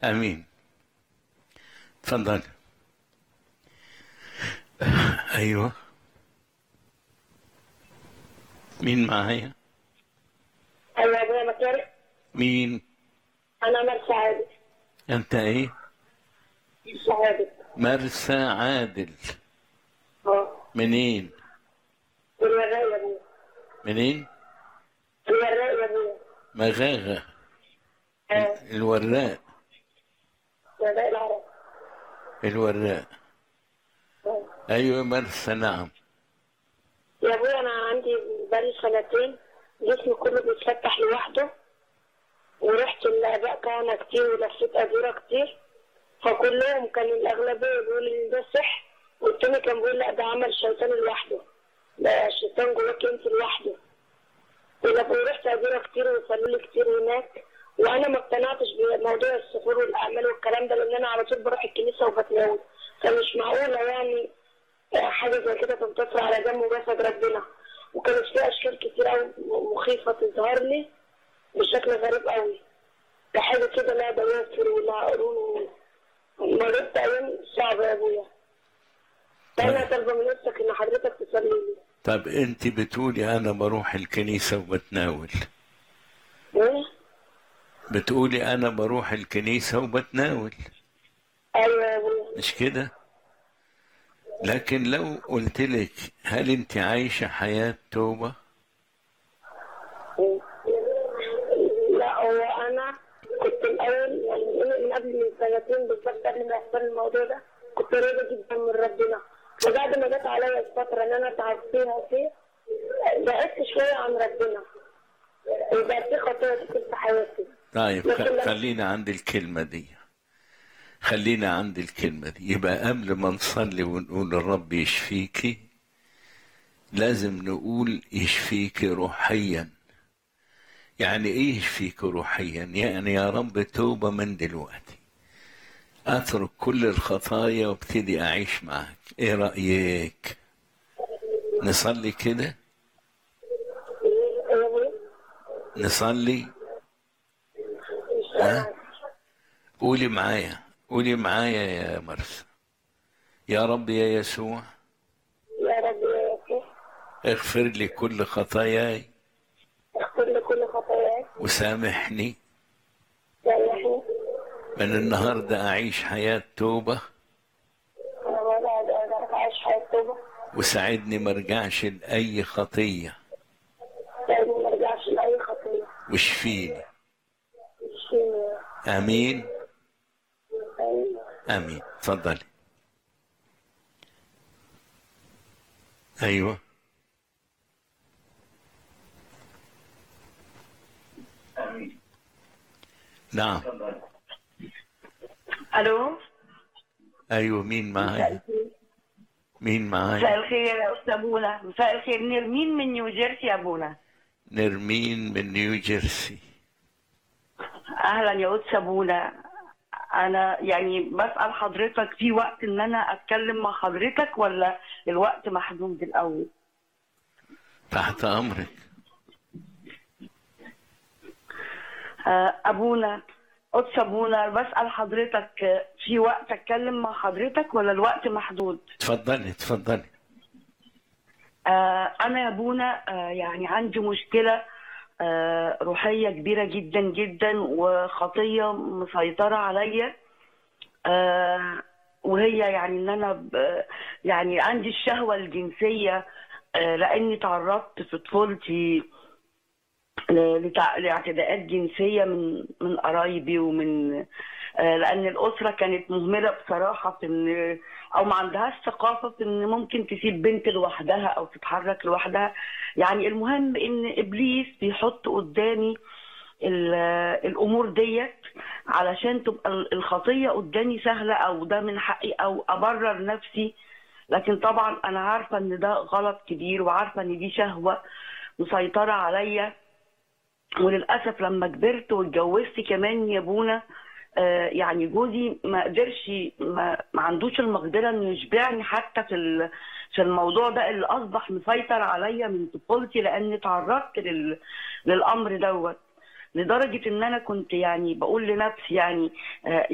امين تفضل ايوه مين معايا ايوه يا ابويا مكارم مين انا مرسى عادل انت ايه مرسى عادل مرسى عادل اه منين الوراق يا ابويا منين الوراق يا ابويا مغاغة اه الوراق الوراق العرب الوراق آه. ايوه مرسى نعم يا ابويا انا عندي بقالي سنتين جسمي كله بيتفتح لوحده ورحت لاباء كهنه كتير ولفيت ادوره كتير فكلهم كان الاغلبيه بيقولوا لي ده سحر والتاني كان بيقول لا ده عمل الشيطان لوحده ده الشيطان جواك انت لوحده ولما رحت ادوره كتير وصلوا لي كتير هناك وانا ما اقتنعتش بموضوع السحور والاعمال والكلام ده لان انا على طول بروح الكنيسه وبتناول فمش معقوله يعني حاجه زي كده تنتصر على دم وجسد ربنا وكانت في اشكال كتير قوي مخيفه تظهر لي بشكل غريب قوي ده حاجه كده لا ضوافر ولا قرون مريت ايام صعبه يا ابويا فانا طالبه من نفسك ان حضرتك تصلي لي طب انت بتقولي انا بروح الكنيسة وبتناول إيه؟ بتقولي انا بروح الكنيسة وبتناول ايوه يا ابويا مش كده لكن لو قلت لك هل انت عايشة حياة توبة لا هو انا كنت الاول يعني من قبل من سنتين بالظبط قبل ما يحصل الموضوع ده كنت قريبه جدا من ربنا وبعد ما جت عليا الفتره ان انا تعبت فيها فيه بعدت شويه عن ربنا وبقت في خطايا كتير في حياتي طيب لكن خ- لما- خلينا عند الكلمة دي خلينا عند الكلمة دي يبقى قبل ما نصلي ونقول الرب يشفيكي لازم نقول يشفيكي روحيا يعني ايه يشفيك روحيا يعني يا رب توبة من دلوقتي اترك كل الخطايا وابتدي اعيش معك ايه رأيك نصلي كده يا ابويا نصلي مش ها؟ قولي معايا قولي معايا يا مرسى يا رب يا يسوع يا رب يا يسوع اغفر لي كل خطاياي اغفر لي كل خطاياي وسامحني سامحني من النهاردة أعيش حياة توبة انا بعد اقدر اعيش حياه توبه وساعدني ما ارجعش لأي خطية ساعدني ما ارجعش لاي خطيه واشفيني اشفيني آمين آمين. آمين تفضلي أيوة نعم الو أيوة مين معايا مين مساء معايا الخير يا استاذ ابونا مساء الخير نرمين من نيوجيرسي يا ابونا نرمين من نيو جيرسي اهلا يا استاذ ابونا انا يعني بسال حضرتك في وقت ان انا اتكلم مع حضرتك ولا الوقت محدود الاول تحت أمرك آه، ابونا قدس ابونا بسال حضرتك آه، في وقت اتكلم مع حضرتك ولا الوقت محدود تفضلي تفضلي آه، أنا يا بونا آه، يعني عندي مشكلة آه، روحية كبيرة جدا جدا وخطية مسيطرة عليا آه، وهي يعني إن أنا ب- يعني عندي الشهوة الجنسية آه، لأني تعرضت في طفولتي ل- لتع- لاعتداءات جنسية من من قرايبي ومن آه، لأن الأسرة كانت مهملة بصراحة في إن أو ما عندهاش ثقافة في إن ممكن تسيب بنت لوحدها أو تتحرك لوحدها يعني المهم إن إبليس بيحط قدامي ال- الأمور ديت علشان تبقى ال- الخطية قدامي سهلة أو ده من حقي أو أبرر نفسي لكن طبعا أنا عارفة إن ده غلط كبير وعارفة إن دي شهوة مسيطرة عليا وللاسف لما كبرت واتجوزت كمان يا بونا آه، يعني جوزي ما قدرش ما, ما عندوش المقدره انه يشبعني حتى في ال- في الموضوع ده اللي اصبح مسيطر عليا من طفولتي لاني تعرضت لل للامر دوت لدرجه ان انا كنت يعني بقول لنفسي يعني آه،